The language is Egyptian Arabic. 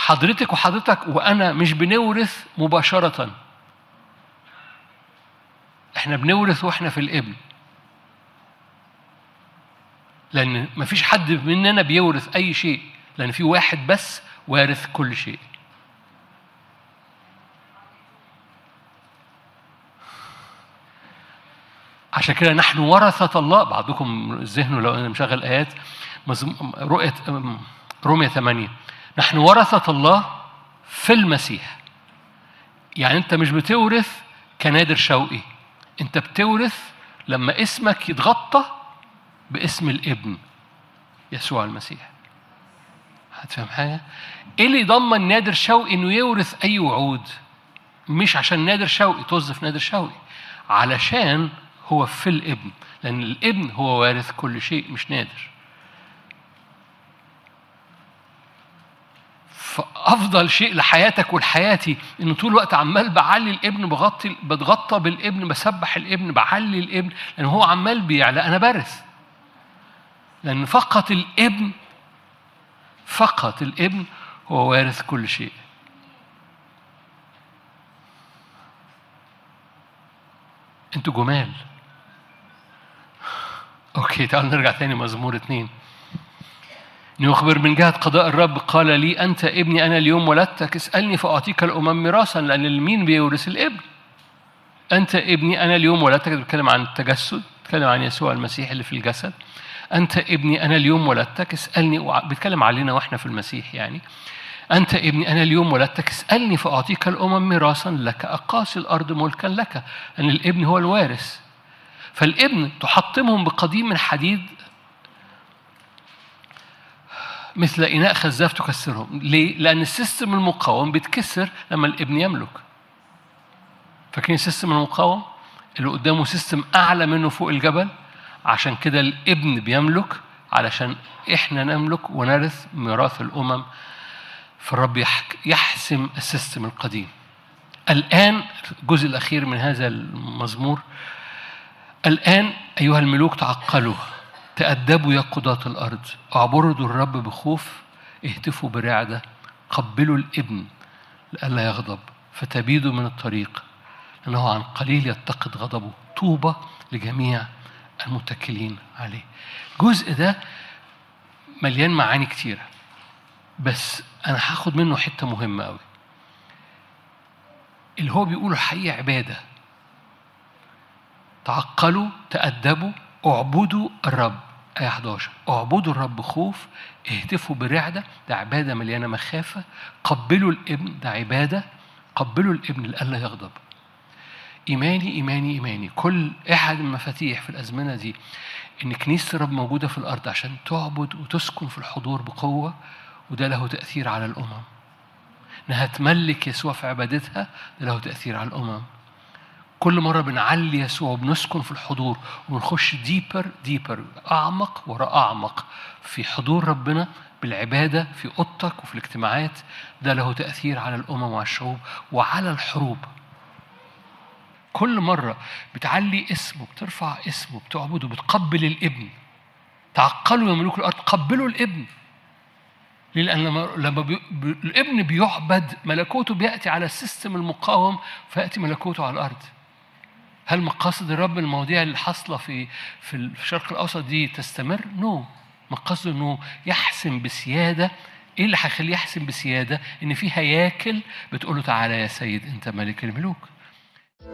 حضرتك وحضرتك وانا مش بنورث مباشره احنا بنورث واحنا في الابن لان مفيش حد مننا بيورث اي شيء لان في واحد بس وارث كل شيء عشان كده نحن ورثة الله بعضكم ذهنه لو انا مشغل ايات مزم- رؤية رومية 8 نحن ورثة الله في المسيح يعني انت مش بتورث كنادر شوقي انت بتورث لما اسمك يتغطى باسم الابن يسوع المسيح هتفهم حاجه ايه اللي يضمن نادر شوقي انه يورث اي وعود مش عشان نادر شوقي توظف نادر شوقي علشان هو في الابن لان الابن هو وارث كل شيء مش نادر فافضل شيء لحياتك ولحياتي انه طول الوقت عمال بعلي الابن بغطي بتغطى بالابن بسبح الابن بعلي الابن لان هو عمال بيعلى انا بارث لان فقط الابن فقط الابن هو وارث كل شيء انتوا جمال اوكي تعالوا نرجع تاني مزمور اتنين يخبر من جهة قضاء الرب قال لي أنت ابني أنا اليوم ولدتك اسألني فأعطيك الأمم ميراثا لأن المين بيورث الابن أنت ابني أنا اليوم ولدتك بتكلم عن التجسد بتكلم عن يسوع المسيح اللي في الجسد أنت ابني أنا اليوم ولدتك اسألني وع- بيتكلم علينا وإحنا في المسيح يعني أنت ابني أنا اليوم ولدتك اسألني فأعطيك الأمم ميراثا لك أقاصي الأرض ملكا لك أن الابن هو الوارث فالابن تحطمهم بقضيب من حديد مثل إناء خزاف تكسرهم ليه؟ لأن السيستم المقاوم بيتكسر لما الابن يملك فاكرين السيستم المقاوم اللي قدامه سيستم أعلى منه فوق الجبل عشان كده الابن بيملك علشان إحنا نملك ونرث ميراث الأمم فالرب يحك يحسم السيستم القديم الآن الجزء الأخير من هذا المزمور الآن أيها الملوك تعقلوا تأدبوا يا قضاة الأرض اعبروا الرب بخوف اهتفوا برعدة قبلوا الابن لئلا يغضب فتبيدوا من الطريق لأنه عن قليل يتقد غضبه طوبى لجميع المتكلين عليه الجزء ده مليان معاني كتيرة بس أنا هاخد منه حتة مهمة أوي اللي هو بيقوله حقيقة عبادة تعقلوا تأدبوا اعبدوا الرب آية 11 اعبدوا الرب خوف اهتفوا برعدة ده عبادة مليانة مخافة قبلوا الابن ده عبادة قبلوا الابن لئلا يغضب إيماني إيماني إيماني كل أحد المفاتيح في الأزمنة دي إن كنيسة الرب موجودة في الأرض عشان تعبد وتسكن في الحضور بقوة وده له تأثير على الأمم إنها تملك يسوع في عبادتها ده له تأثير على الأمم كل مرة بنعلي يسوع وبنسكن في الحضور ونخش ديبر ديبر أعمق وراء أعمق في حضور ربنا بالعبادة في أوضتك وفي الاجتماعات ده له تأثير على الأمم وعلى الشعوب وعلى الحروب كل مرة بتعلي اسمه بترفع اسمه بتعبده بتقبل الابن تعقلوا يا ملوك الأرض قبلوا الابن ليه؟ لأن لما لما بي... بي... الابن بيعبد ملكوته بيأتي على السيستم المقاوم فيأتي ملكوته على الأرض. هل مقاصد الرب المواضيع اللي حاصلة في في الشرق الأوسط دي تستمر؟ نو. no. مقصده إنه يحسم بسيادة إيه اللي هيخليه يحسم بسيادة؟ إن في هياكل بتقول له تعالى يا سيد أنت ملك الملوك.